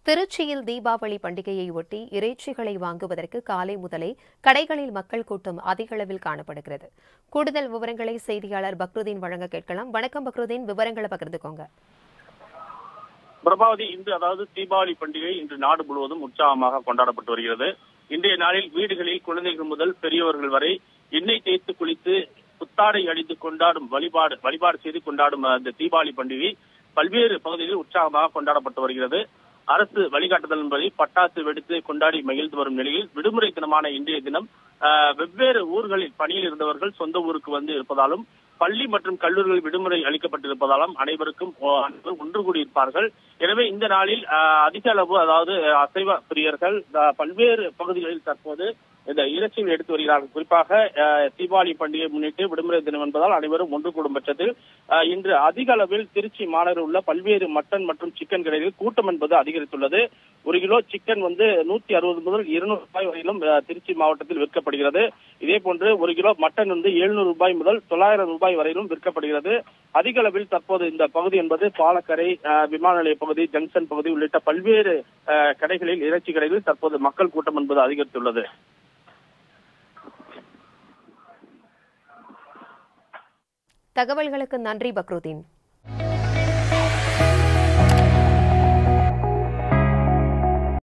திருச்சியில் தீபாவளி பண்டிகையை ஒட்டி இறைச்சிகளை வாங்குவதற்கு காலை முதலே கடைகளில் மக்கள் கூட்டம் அதிக அளவில் காணப்படுகிறது கூடுதல் விவரங்களை செய்தியாளர் பக்ருதீன் வழங்க கேட்கலாம் வணக்கம் பக்ருதீன் விவரங்களை பகிர்ந்துக்கோங்க பிரபாவதி இன்று அதாவது தீபாவளி பண்டிகை இன்று நாடு முழுவதும் உற்சாகமாக கொண்டாடப்பட்டு வருகிறது இன்றைய நாளில் வீடுகளில் குழந்தைகள் முதல் பெரியவர்கள் வரை எண்ணெய் தேய்த்து குளித்து புத்தாடை அடித்து கொண்டாடும் வழிபாடு வழிபாடு செய்து கொண்டாடும் அந்த தீபாவளி பண்டிகை பல்வேறு பகுதிகளில் உற்சாகமாக கொண்டாடப்பட்டு வருகிறது அரசு வழிகாட்டுதலின்படி பட்டாசு வெடித்து கொண்டாடி மகிழ்ந்து வரும் நிலையில் விடுமுறை தினமான இன்றைய தினம் ஆஹ், வெவ்வேறு ஊர்களில் பணியில் இருந்தவர்கள் சொந்த ஊருக்கு வந்து இருப்பதாலும் பள்ளி மற்றும் கல்லூரிகள் விடுமுறை அளிக்கப்பட்டிருப்பதாலும் அனைவருக்கும் ஓ- அனைவரும் ஒன்று கூடியிருப்பார்கள் எனவே இந்த நாளில் ஆஹ், அதிக அளவு அதாவது ஆஹ், அசைவ பிரியர்கள் ஆஹ், பல்வேறு பகுதிகளில் தற்போது இந்த இறைச்சிகள் எடுத்து வருகிறார்கள் குறிப்பாக ஆஹ், தீபாவளி பண்டிகை முன்னிட்டு விடுமுறை தினம் என்பதால் அனைவரும் ஒன்று கூடும் பட்சத்தில் ஆஹ், இன்று அதிக அளவில் திருச்சி மாநகரில் உள்ள பல்வேறு மட்டன் மற்றும் சிக்கன் கடைகளில் கூட்டம் என்பது அதிகரித்துள்ளது ஒரு கிலோ சிக்கன் வந்து நூத்தி அறுபது முதல் இருநூறு ரூபாய் வரையிலும் ஆஹ், திருச்சி மாவட்டத்தில் விற்கப்படுகிறது இதே போன்று ஒரு கிலோ மட்டன் வந்து எழுநூறு ரூபாய் முதல் தொள்ளாயிரம் ரூபாய் வரையிலும் விற்கப்படுகிறது அதிக அளவில் தற்போது இந்த பகுதி என்பது பாலக்கரை ஆஹ், விமான நிலைய பகுதி ஜங்ஷன் பகுதி உள்ளிட்ட பல்வேறு ஆஹ், கடைகளில் இறைச்சி கடைகளில் தற்போது மக்கள் கூட்டம் என்பது அதிகரித்துள்ளது தகவல்களுக்கு நன்றி பக்ருதீன்